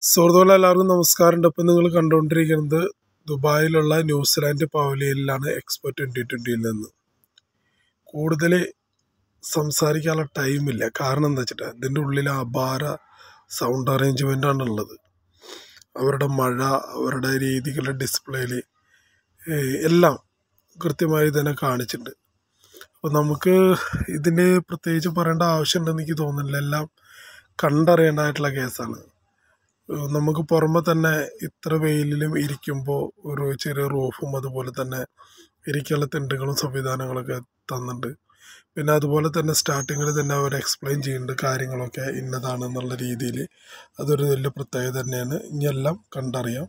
സുഹൃത്തുക്കളെ എല്ലാവർക്കും നമസ്കാരം ഇപ്പം നിങ്ങൾ കണ്ടുകൊണ്ടിരിക്കുന്നത് ദുബായിലുള്ള ന്യൂസിലാൻഡ് പവലിയനിലാണ് എക്സ്പോ ട്വൻ്റി ട്വൻ്റിയിൽ നിന്ന് കൂടുതൽ സംസാരിക്കാനുള്ള ടൈമില്ല കാരണം എന്താ വെച്ചിട്ട് ഇതിൻ്റെ ഉള്ളിൽ അപാര സൗണ്ട് അറേഞ്ച്മെൻ്റ് ആണ് ഉള്ളത് അവരുടെ മഴ അവരുടെ രീതികളുടെ ഡിസ്പ്ലേയിൽ എല്ലാം കൃത്യമായി തന്നെ കാണിച്ചിട്ടുണ്ട് അപ്പോൾ നമുക്ക് ഇതിന് പ്രത്യേകിച്ച് പറയേണ്ട ആവശ്യമുണ്ടെന്ന് എനിക്ക് തോന്നുന്നില്ല എല്ലാം കണ്ടറിയേണ്ടതായിട്ടുള്ള കേസാണ് ഏഹ് നമുക്ക് പുറമെ തന്നെ ഇത്ര വെയിലിലും ഇരിക്കുമ്പോൾ ഒരു ചെറിയ റൂഫും അതുപോലെ തന്നെ ഇരിക്കാനുള്ള തിണ്ടുകളും സംവിധാനങ്ങളൊക്കെ തന്നിട്ടുണ്ട് പിന്നെ അതുപോലെ തന്നെ സ്റ്റാർട്ടിങ്ങിൽ തന്നെ അവർ എക്സ്പ്ലെയിൻ ചെയ്യുന്നുണ്ട് കാര്യങ്ങളൊക്കെ ഇന്നതാണെന്നുള്ള രീതിയിൽ അതൊരു വലിയ പ്രത്യേകത തന്നെയാണ് ഇനി എല്ലാം കണ്ടറിയാം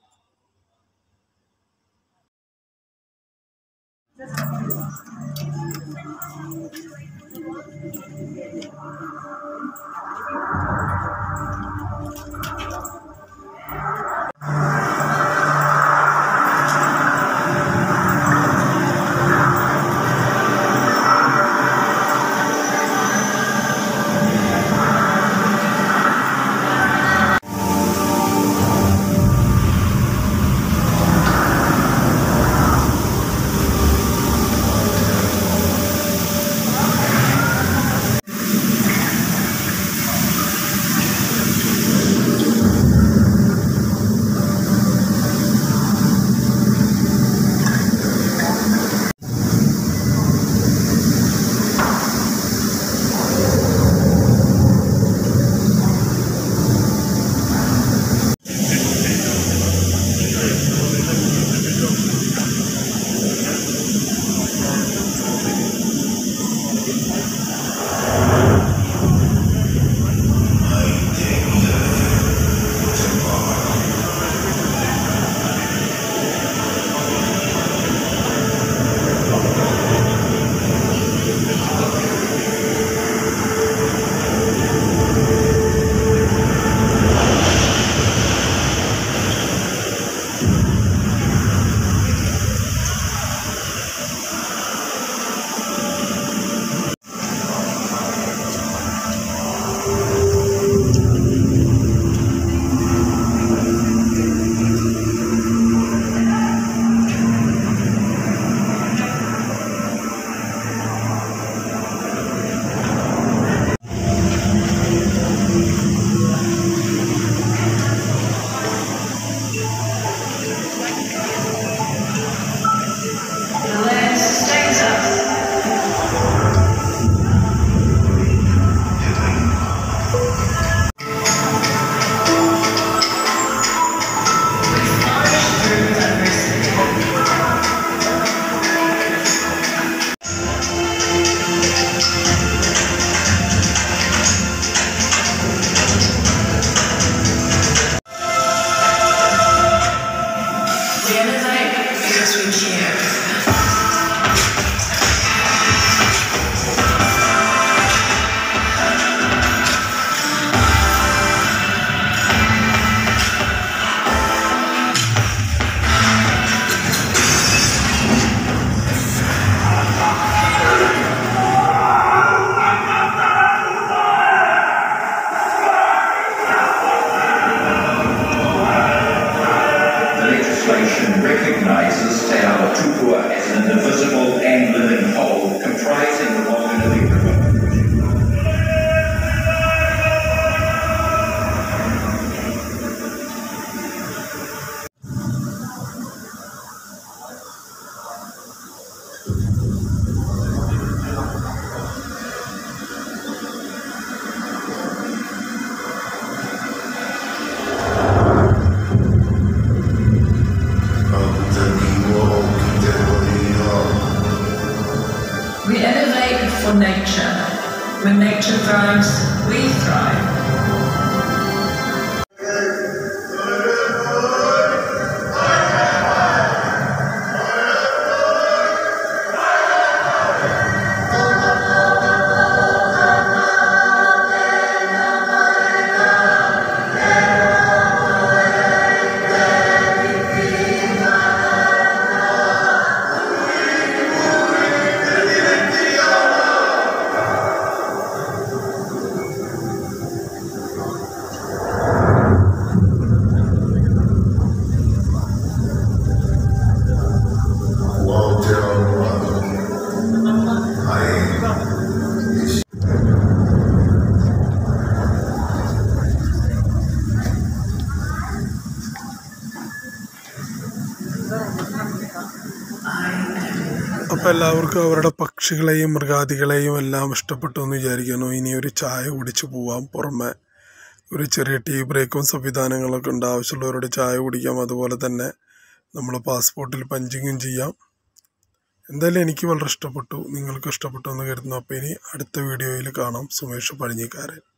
The lens stays up. We flourish through adversity. We innovate because we care. The legislation recognizes Te Awatukua as an indivisible and living whole comprising the Whanganui River. We innovate for nature. When nature thrives, we thrive. അപ്പോൾ എല്ലാവർക്കും അവരുടെ പക്ഷികളെയും മൃഗാദികളെയും എല്ലാം ഇഷ്ടപ്പെട്ടു എന്ന് വിചാരിക്കുന്നു ഇനി ഒരു ചായ കുടിച്ച് പോവാം പുറമെ ഒരു ചെറിയ ടീ ബ്രേക്കും സംവിധാനങ്ങളൊക്കെ ഉണ്ട് ആവശ്യമുള്ളവരോട് ചായ കുടിക്കാം അതുപോലെ തന്നെ നമ്മളെ പാസ്പോർട്ടിൽ പഞ്ചിങ്ങും ചെയ്യാം എന്തായാലും എനിക്ക് വളരെ ഇഷ്ടപ്പെട്ടു നിങ്ങൾക്ക് ഇഷ്ടപ്പെട്ടു എന്ന് കരുതുന്നു അപ്പോൾ ഇനി അടുത്ത വീഡിയോയിൽ കാണാം സുമേഷ് പഴഞ്ഞിക്കാരൻ